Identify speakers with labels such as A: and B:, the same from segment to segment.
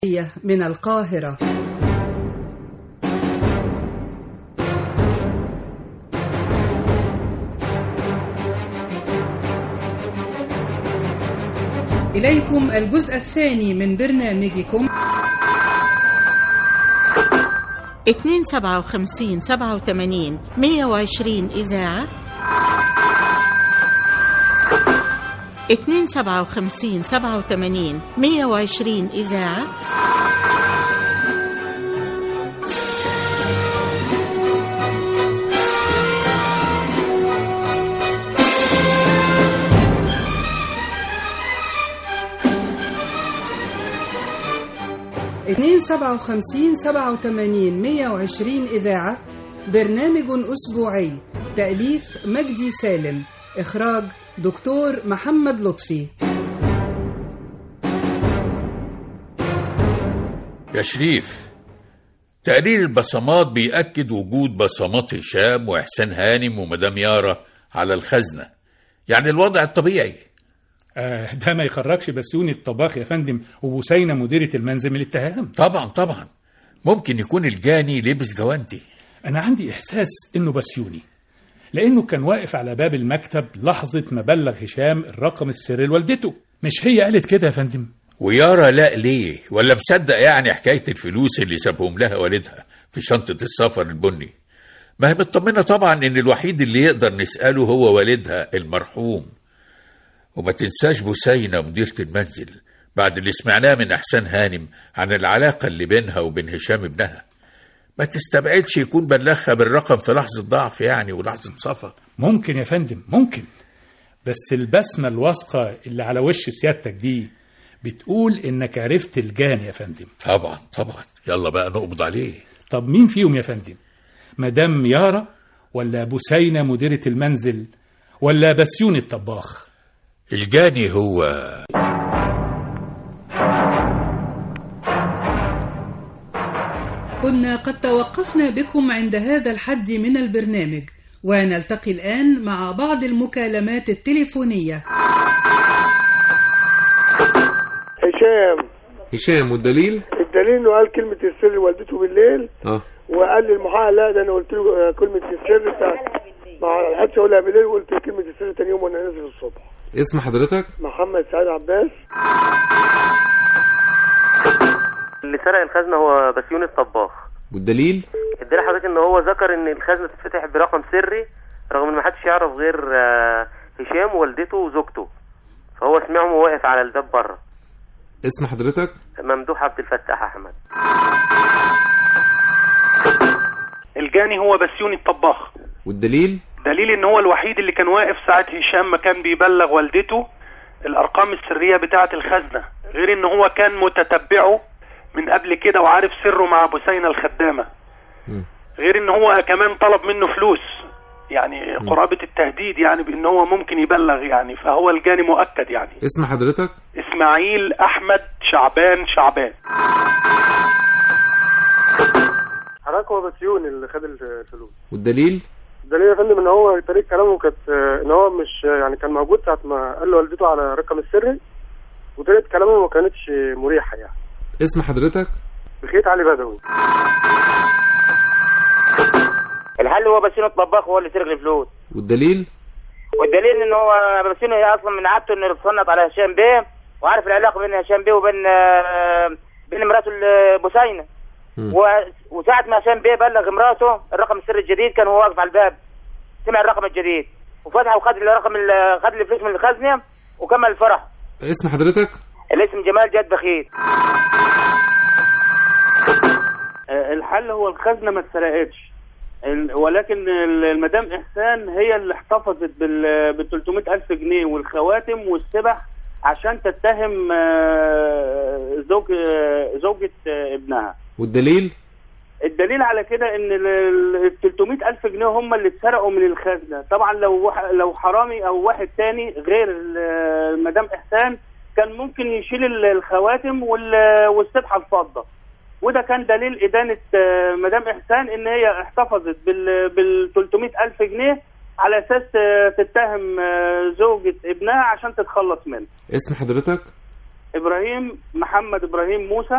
A: من القاهرة إليكم الجزء الثاني من برنامجكم
B: 257 87 120 إذاعة 257 87 120 إذاعة
A: اتنين سبعة وخمسين سبعة وتمانين مية وعشرين إذاعة برنامج أسبوعي تأليف مجدي سالم إخراج دكتور محمد لطفي
C: يا شريف تقرير البصمات بيأكد وجود بصمات هشام وإحسان هانم ومدام يارا على الخزنة يعني الوضع الطبيعي
D: آه ده ما يخرجش بسيوني الطباخ يا فندم وبوسينة مديرة المنزل من الاتهام
C: طبعا طبعا ممكن يكون الجاني لبس جوانتي
D: أنا عندي إحساس إنه بسيوني لأنه كان واقف على باب المكتب لحظة ما بلغ هشام الرقم السري لوالدته مش هي قالت كده يا فندم
C: ويارا لا ليه ولا مصدق يعني حكاية الفلوس اللي سابهم لها والدها في شنطة السفر البني ما هي مطمنة طبعا إن الوحيد اللي يقدر نسأله هو والدها المرحوم وما تنساش بوسينة مديرة المنزل بعد اللي سمعناه من أحسان هانم عن العلاقة اللي بينها وبين هشام ابنها ما تستبعدش يكون بلغها بالرقم في لحظة ضعف يعني ولحظة صفا
D: ممكن يا فندم ممكن بس البسمة الواثقة اللي على وش سيادتك دي بتقول إنك عرفت الجاني يا فندم
C: طبعا طبعا يلا بقى نقبض عليه
D: طب مين فيهم يا فندم مدام يارا ولا بوسينة مديرة المنزل ولا بسيوني الطباخ
C: الجاني هو
A: كنا قد توقفنا بكم عند هذا الحد من البرنامج ونلتقي الآن مع بعض المكالمات التليفونية
E: هشام
F: هشام والدليل
E: الدليل انه قال كلمة السر لوالدته بالليل
F: اه
E: وقال للمحقق لا ده انا قلت له آه، كلمة السر بتاعت ما لحقتش اقولها بالليل وقلت كلمة السر تاني يوم وانا نازل الصبح
F: اسم حضرتك
E: محمد سعيد عباس
G: اللي سرق الخزنة هو بسيون الطباخ
F: والدليل
G: ادينا حضرتك ان هو ذكر ان الخزنة تتفتح برقم سري رغم ان ما حدش يعرف غير آه، هشام ووالدته وزوجته فهو سمعهم وهو واقف على الباب بره
F: اسم حضرتك
G: ممدوح عبد الفتاح احمد
H: الجاني هو بسيوني الطباخ
F: والدليل
H: دليل ان هو الوحيد اللي كان واقف ساعة هشام ما كان بيبلغ والدته الارقام السرية بتاعة الخزنة غير ان هو كان متتبعه من قبل كده وعارف سره مع بسينة الخدامة
F: مم.
H: غير ان هو كمان طلب منه فلوس يعني قرابة التهديد يعني بان هو ممكن يبلغ يعني فهو الجاني مؤكد يعني
F: اسم حضرتك
H: اسماعيل احمد شعبان شعبان
E: حضرتك هو بسيون اللي خد الفلوس
F: والدليل
E: الدليل يا فندم ان هو طريقة كلامه كانت آه، ان هو مش آه، يعني كان موجود ساعة ما قال لوالدته على الرقم السري وطريقة كلامه ما كانتش مريحة يعني
F: اسم حضرتك
E: بخيت علي بدوي
I: الحل هو بسيوني الطباخ هو اللي سرق الفلوس
F: والدليل
I: والدليل ان هو بسيوني اصلا من عادته انه يتصنت على هشام بيه وعارف العلاقه بين هشام بيه وبين آه، بين مراته ال- بوسينه
F: مم.
I: و- وساعه ما هشام بيه بلغ مراته الرقم السري الجديد كان هو واقف على الباب سمع الرقم الجديد وفتح وخد الرقم ال- خد الفلوس من الخزنه وكمل الفرح
F: اسم حضرتك
I: الاسم جمال جد بخيت
H: الحل هو الخزنة ما اتسرقتش ال- ولكن ال- المدام إحسان هي اللي احتفظت بال بال 300 ألف جنيه والخواتم والسبح عشان تتهم آه، زوج آه، زوجة آه، ابنها
F: والدليل
H: الدليل على كده ان ال 300 الف جنيه هم اللي اتسرقوا من الخزنه طبعا لو وح- لو حرامي او واحد تاني غير ال- مدام احسان كان ممكن يشيل ال- الخواتم وال- والسبحه الفضه وده كان دليل ادانه آه، مدام احسان ان هي احتفظت بال بال 300 الف جنيه على اساس آه، تتهم آه، زوجة ابنها عشان تتخلص منه
F: اسم حضرتك
H: ابراهيم محمد ابراهيم موسى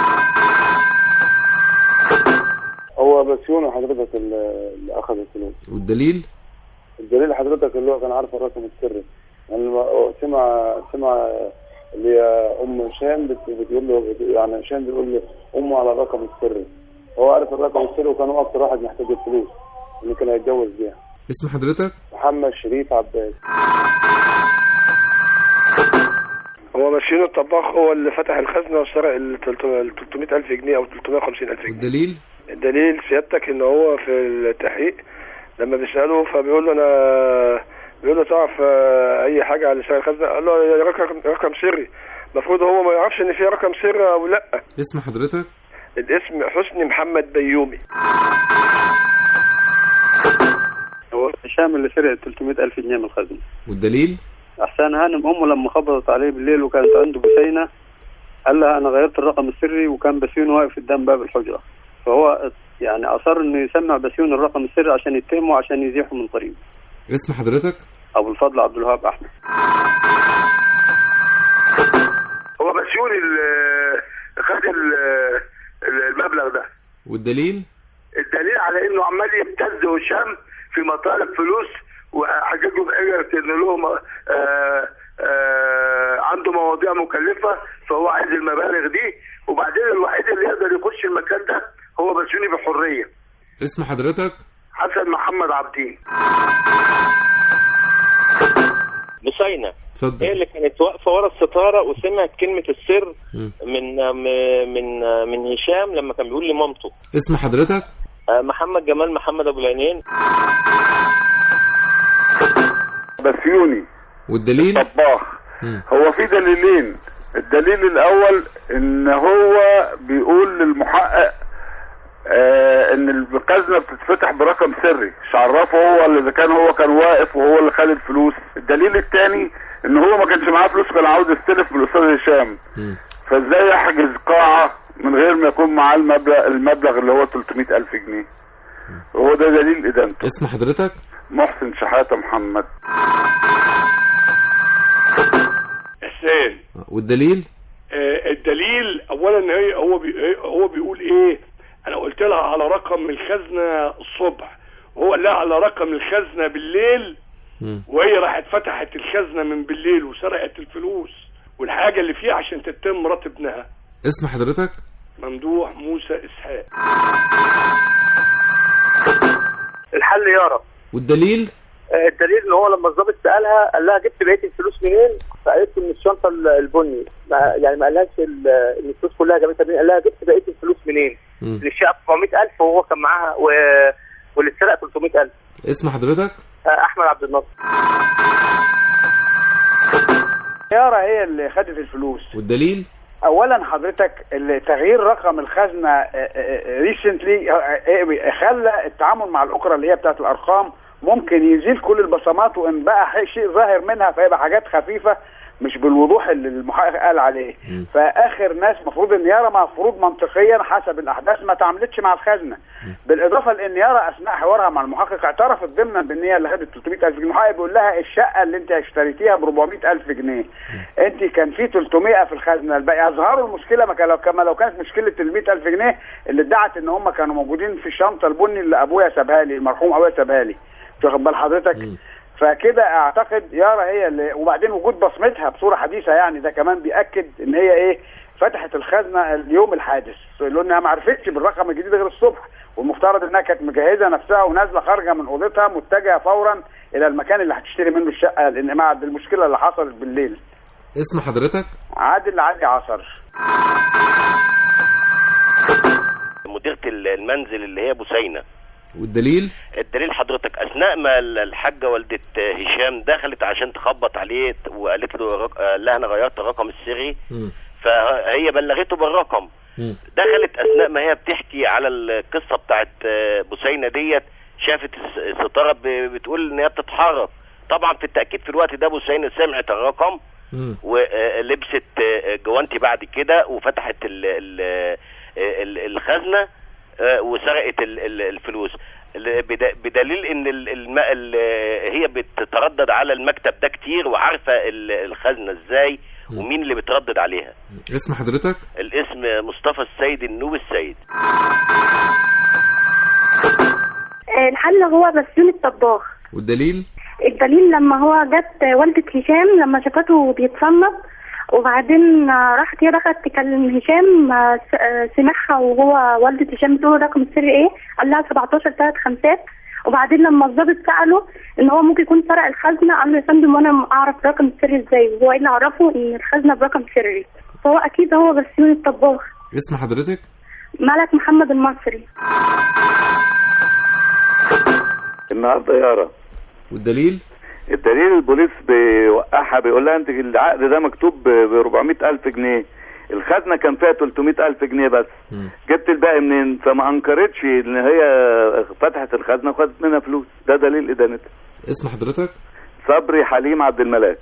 J: هو بسيوني حضرتك اللي اللي اخذ الفلوس
F: والدليل
J: الدليل حضرتك اللي هو كان عارف الرقم السري يعني لما سمع سمع اللي هي ام هشام بت- بتقول له بت- يعني هشام بيقول له امه على الرقم السري هو عارف الرقم السري وكان هو اكتر واحد محتاج الفلوس اللي كان هيتجوز بيها
F: اسم حضرتك
J: محمد شريف عباس
K: هو ماشيين الطباخ هو اللي فتح الخزنه وسرق ال 300 الف جنيه او 350 الف جنيه
F: والدليل
K: الدليل سيادتك ان هو في التحقيق لما بيساله فبيقول له انا بيقول له تعرف آه، اي حاجه على سرق الخزنه قال له يا رقم رقم سري المفروض هو ما يعرفش ان في رقم سري او لا
F: اسم حضرتك
K: الاسم حسني محمد بيومي
L: هو هشام اللي سرق 300 ألف جنيه من الخزنة
F: والدليل
L: أحسان هانم أمه لما خبطت عليه بالليل وكانت عنده بسينة قال لها أنا غيرت الرقم السري وكان بسيون واقف قدام باب الحجرة فهو يعني أصر إنه يسمع بسيون الرقم السري عشان يتهمه عشان يزيحه من طريقه
F: اسم حضرتك
L: أبو الفضل عبد الوهاب أحمد
K: هو بسيوني اللي خد ال- ال- المبلغ ده
F: والدليل
K: الدليل على انه عمال يبتز هشام في مطالب فلوس وحججه بأجرة ان له م- آه، آه، عنده مواضيع مكلفة فهو عايز المبالغ دي وبعدين الوحيد اللي يقدر يخش المكان ده هو بسيوني بحرية
F: اسم حضرتك
K: حسن محمد عبدين
M: بسينة
F: اتفضل
M: هي اللي كانت واقفه ورا الستاره وسمعت كلمه السر
F: مم.
M: من م- من من هشام لما كان بيقول لمامته
F: اسم حضرتك
M: آه، محمد جمال محمد ابو العينين
J: بسيوني
F: والدليل
J: طباخ
F: مم.
J: هو في دليلين الدليل الاول ان هو بيقول للمحقق آه ان الخزنه بتتفتح برقم سري مش عرفه هو اللي اذا كان هو كان واقف وهو اللي خد الفلوس الدليل الثاني ان هو ما كانش معاه فلوس كان عاوز يستلف من الاستاذ هشام
F: مم.
J: فازاي يحجز قاعه من غير ما يكون معاه المبلغ المبلغ اللي هو 300 الف جنيه هو ده دليل ادانته
F: اسم حضرتك
J: محسن شحاته محمد
N: حسين
F: والدليل
N: آه، الدليل اولا هي هو بي هو بيقول ايه انا قلت لها على رقم الخزنه الصبح وهو قال لها على رقم الخزنه بالليل
F: مم.
N: وهي راحت فتحت الخزنه من بالليل وسرقت الفلوس والحاجه اللي فيها عشان تتم مرات ابنها
F: اسم حضرتك
N: ممدوح موسى اسحاق
O: الحل يارا
F: والدليل
O: آه، الدليل ان هو لما الضابط سالها قال لها جبت بقيه الفلوس منين؟ فقالت له من الشنطه ال- البني ما يعني ما قالهاش ال- ان الفلوس كلها جابتها منين؟ قال لها جبت بقيه الفلوس منين؟
F: مم.
O: اللي الشقه 400000 وهو كان معاها و... واللي اتسرق 300000
F: اسم حضرتك
O: آه، احمد عبد الناصر
P: يارا هي اللي خدت الفلوس
F: والدليل
P: اولا حضرتك ال- تغيير رقم الخزنه ريسنتلي خلى التعامل مع الاخرى اللي هي بتاعت الارقام ممكن يزيل كل البصمات وان بقى ح- شيء ظاهر منها فيبقى حاجات خفيفه مش بالوضوح اللي المحقق قال عليه فاخر ناس مفروض ان يارا مفروض منطقيا حسب الاحداث ما تعاملتش مع الخزنه بالاضافه لان يارا اثناء حوارها مع المحقق اعترفت ضمنا بان هي اللي خدت 300000 جنيه المحقق بيقول لها الشقه اللي انت اشتريتيها ب 400000 جنيه انت كان في 300 في الخزنه الباقي اظهروا المشكله ما كان لو كما لو كانت مشكله ال 100000 جنيه اللي ادعت ان هم كانوا موجودين في الشنطه البني اللي ابويا سابها لي المرحوم ابويا سابها لي واخد بال حضرتك فكده اعتقد يارا هي اللي وبعدين وجود بصمتها بصوره حديثه يعني ده كمان بياكد ان هي ايه فتحت الخزنه اليوم الحادث لانها ما عرفتش بالرقم الجديد غير الصبح والمفترض انها كانت مجهزه نفسها ونازله خارجه من اوضتها متجهه فورا الى المكان اللي هتشتري منه الشقه لان بعد المشكله اللي حصلت بالليل
F: اسم حضرتك
P: عادل علي عصر
M: مديره المنزل اللي هي بوسينه
F: والدليل
M: الدليل حضرتك اثناء ما الحاجه والده هشام دخلت عشان تخبط عليه وقالت له رق- قال لها انا غيرت الرقم السري
F: مم.
M: فهي بلغته بالرقم
F: مم.
M: دخلت اثناء ما هي بتحكي على القصه بتاعت آه، بوسينه ديت شافت الس- الستاره ب- بتقول ان هي بتتحرك طبعا في التاكيد في الوقت ده بوسينه سمعت الرقم
F: مم.
M: ولبست آه، جوانتي بعد كده وفتحت ال- ال- ال- الخزنه آه، وسرقت ال- ال- الفلوس ال- بد- بدليل ان ال- الم- ال- هي بتتردد على المكتب ده كتير وعارفه ال- الخزنه ازاي ومين اللي بتردد عليها
F: اسم حضرتك
M: الاسم مصطفى السيد النوب السيد
Q: آه، الحل هو بسيون الطباخ
F: والدليل
Q: الدليل لما هو جت والدة هشام لما شافته بيتصنف وبعدين آه، راحت هي دخلت تكلم هشام آه، س- آه، سمعها وهو والدة هشام بتقول الرقم السري ايه قال لها 17 ثلاث خمسات وبعدين لما الضابط سأله ان هو ممكن يكون سرق الخزنة قال له يا فندم وانا اعرف الرقم السري ازاي وهو ايه اللي عرفه ان الخزنة برقم سري فهو اكيد هو بسيون الطباخ
F: اسم حضرتك
Q: ملك محمد المصري
R: النهارده يارا
F: والدليل
R: الدليل البوليس بيوقعها بيقول لها انت العقد ده مكتوب ب 400 الف جنيه الخزنه كان فيها 300 الف جنيه بس جبت الباقي منين فما انكرتش ان هي فتحت الخزنه وخدت منها فلوس ده دليل ادانتها
F: اسم حضرتك
R: صبري حليم عبد الملاك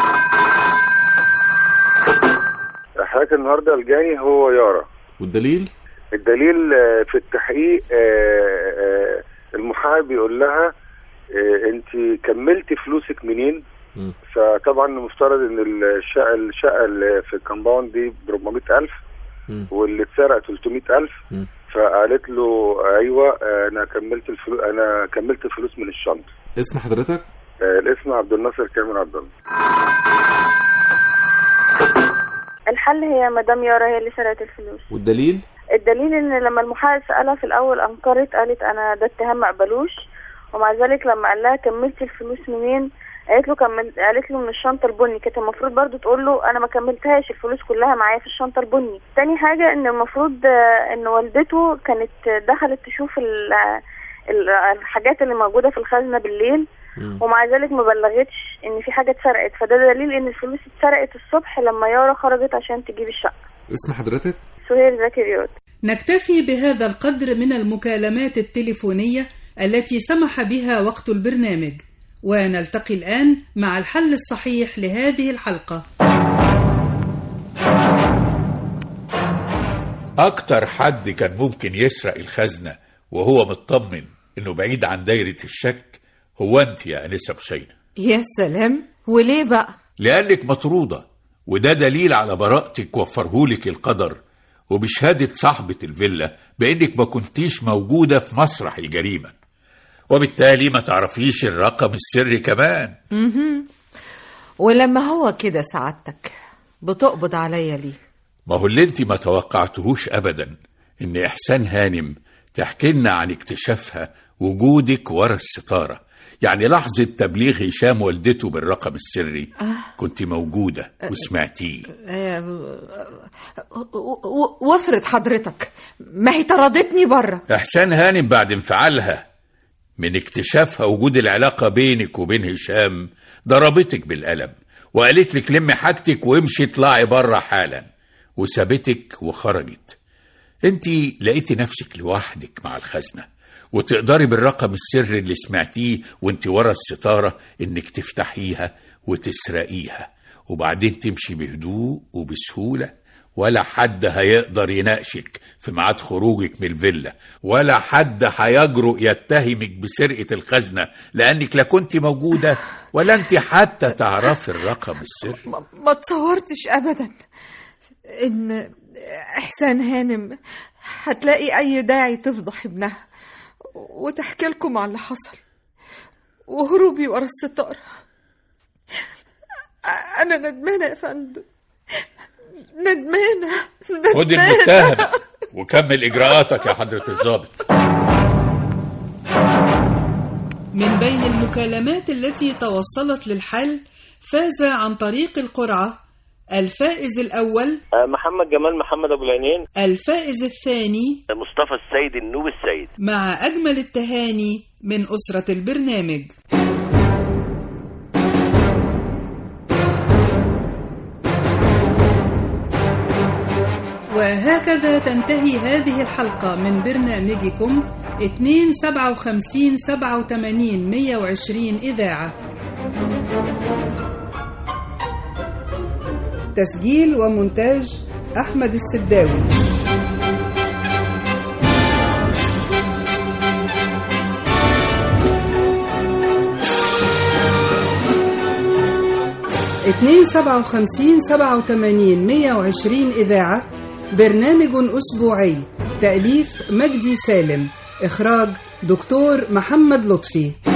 S: حضرتك النهارده الجاني هو يارا
F: والدليل
S: الدليل آه، في التحقيق آه، آه، المحامي بيقول لها انت كملتي فلوسك منين
F: مم.
S: فطبعا المفترض ان الشقه الشقه اللي في الكومباوند دي ب 400000
F: مم.
S: واللي اتسرق 300000
F: مم.
S: فقالت له ايوه آه، انا كملت الفلوس انا كملت الفلوس من الشنطه
F: اسم حضرتك
S: آه، الاسم عبد الناصر كامل عبد الله
Q: الحل هي مدام يارا هي اللي سرقت الفلوس
F: والدليل
Q: الدليل ان لما المحقق سألها في الاول انكرت قالت انا ده اتهام ما قبلوش ومع ذلك لما قال لها كملتي الفلوس منين قالت له كمل قالت له من الشنطه البني كانت المفروض برضو تقول له انا ما كملتهاش الفلوس كلها معايا في الشنطه البني تاني حاجه ان المفروض آه، ان والدته كانت دخلت تشوف ال- ال- الحاجات اللي موجوده في الخزنه بالليل ومع ذلك ما بلغتش ان في حاجه اتسرقت فده دليل ان الفلوس اتسرقت الصبح لما يارا خرجت عشان تجيب الشقه
F: اسم حضرتك
Q: سهير زكي رياض
A: نكتفي بهذا القدر من المكالمات التليفونية التي سمح بها وقت البرنامج ونلتقي الآن مع الحل الصحيح لهذه الحلقة
C: أكتر حد كان ممكن يسرق الخزنة وهو مطمن إنه بعيد عن دايرة الشك هو أنت يا أنسة بشينة
T: يا سلام وليه بقى
C: لأنك مطرودة وده دليل على براءتك وفرهولك القدر وبشهادة صاحبة الفيلا بأنك ما كنتيش موجودة في مسرح الجريمة وبالتالي ما تعرفيش الرقم السري كمان
T: مهم. ولما هو كده سعادتك بتقبض عليا ليه
C: ما هو اللي انت ما توقعتهوش ابدا ان احسان هانم تحكي لنا عن اكتشافها وجودك ورا الستاره يعني لحظه تبليغ هشام والدته بالرقم السري كنت موجوده وسمعتيه
T: آه، و- و- وافرض حضرتك ما هي طردتني بره
C: احسان هانم بعد انفعالها من اكتشافها وجود العلاقه بينك وبين هشام ضربتك بالقلم وقالت لك لمي حاجتك وامشي اطلعي بره حالا وسابتك وخرجت انت لقيتي نفسك لوحدك مع الخزنه وتقدري بالرقم السري اللي سمعتيه وانت ورا الستاره انك تفتحيها وتسرقيها وبعدين تمشي بهدوء وبسهوله ولا حد هيقدر يناقشك في ميعاد خروجك من الفيلا ولا حد هيجرؤ يتهمك بسرقه الخزنه لانك لا كنت موجوده ولا انت حتى تعرفي الرقم السري
T: ما- ما تصورتش ابدا ان احسان هانم هتلاقي اي داعي تفضح ابنها وتحكي لكم على اللي حصل وهروبي ورا الستاره انا ندمانه يا فندم ندمانه
C: خد
T: ندمانة.
C: المتهم وكمل اجراءاتك يا حضره الضابط
A: من بين المكالمات التي توصلت للحل فاز عن طريق القرعة الفائز الأول
M: آه، محمد جمال محمد ابو العينين
A: الفائز الثاني
M: مصطفى السيد النوب السيد
A: مع أجمل التهاني من أسرة البرنامج وهكذا تنتهي هذه الحلقة من برنامجكم 257 87 120 إذاعة تسجيل ومونتاج أحمد السداوي 257 87 120 إذاعة برنامج أسبوعي تأليف مجدي سالم إخراج دكتور محمد لطفي